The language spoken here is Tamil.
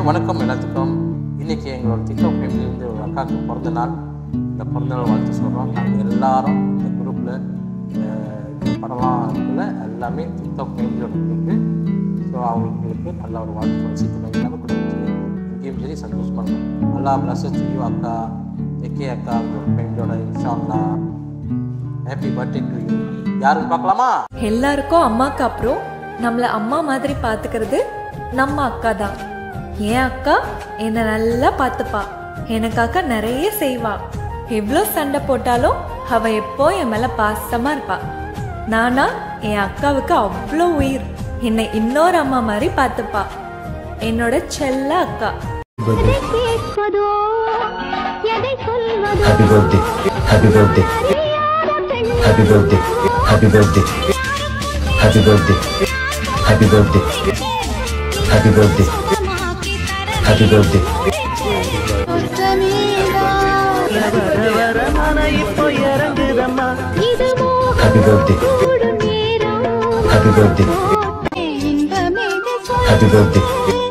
வணக்கம் எல்லாத்துக்கும் இன்னைக்கு எங்களோட டிக்டாக் ஃபேமிலியிலேருந்து ஒரு அக்காவுக்கு பிறந்த நாள் இந்த பிறந்த நாள் வாழ்த்து சொல்கிறோம் நாங்கள் எல்லாரும் இந்த குரூப்பில் படம்லாம் இருக்குல்ல எல்லாமே டிக்டாக் ஃபேமிலியோட குரூப்பு ஸோ அவங்களுக்கு நல்ல ஒரு வாழ்த்து சொல்லி சீக்கிரம் எல்லாமே கொடுத்து இங்கேயும் சரி சந்தோஷமாக இருக்கும் நல்லா ப்ளஸ் செய்யு அக்கா எக்கே அக்கா உங்களோட ஃபேமிலியோட இன்ஷால்லா ஹாப்பி பர்த்டே டு யூ யாருன்னு பார்க்கலாமா எல்லாருக்கும் அம்மாக்கு அப்புறம் நம்மள அம்மா மாதிரி பாத்துக்கிறது நம்ம அக்கா தான் என் அக்கா என்னை நல்லா பார்த்துப்பா எனக்காக நிறைய செய்வா எவ்வளோ சண்டை போட்டாலும் அவ எப்போ என் மேல பாசமா இருப்பா நானா என் அக்காவுக்கு அவ்வளோ உயிர் என்னை இன்னொரு அம்மா மாதிரி பார்த்துப்பா என்னோட செல்ல அக்கா எதை கேட்பதோ எதை சொல்வதோ Happy birthday. Happy birthday. அறியாத பெண் Happy birthday. Happy birthday. Happy birthday. Happy birthday. Happy birthday. இது Happy birthday. மோகோடும் நேரம் Happy birthday. இன்பமேது Happy birthday.